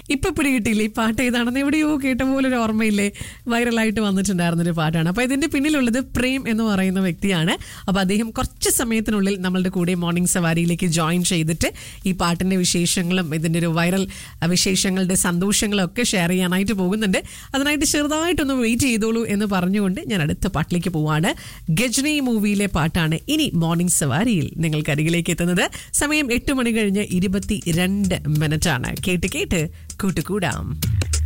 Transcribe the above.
ഇപ്പൊ പിടികിട്ടിയില്ലേ ഈ പാട്ട് ഏതാണെന്ന് എവിടെയോ കേട്ട പോലെ ഒരു ഓർമ്മയില്ലേ വൈറലായിട്ട് വന്നിട്ടുണ്ടായിരുന്ന ഒരു പാട്ടാണ് അപ്പൊ ഇതിന്റെ പിന്നിലുള്ളത് പ്രേം എന്ന് പറയുന്ന വ്യക്തിയാണ് അപ്പൊ അദ്ദേഹം കുറച്ച് സമയത്തിനുള്ളിൽ നമ്മളുടെ കൂടെ മോർണിംഗ് സവാരിയിലേക്ക് ജോയിൻ ചെയ്തിട്ട് ഈ പാട്ടിന്റെ വിശേഷങ്ങളും ഇതിന്റെ ഒരു വൈറൽ അഹ്, വിശേഷങ്ങളുടെ സന്തോഷങ്ങളും ഒക്കെ ഷെയർ ചെയ്യാനായിട്ട് പോകുന്നുണ്ട് അതിനായിട്ട് ചെറുതായിട്ടൊന്ന് വെയിറ്റ് ചെയ്തോളൂ എന്ന് പറഞ്ഞുകൊണ്ട് ഞാൻ അടുത്ത പാട്ടിലേക്ക് പോവാണ് ഗജനി മൂവിയിലെ പാട്ടാണ് ഇനി മോർണിംഗ് സവാരിയിൽ നിങ്ങൾക്ക് അരികിലേക്ക് എത്തുന്നത് സമയം എട്ട് മണി കഴിഞ്ഞ് ഇരുപത്തി രണ്ട് മിനിറ്റ് ആണ് കേട്ട് കേട്ട് കൂട്ടുകൂടാം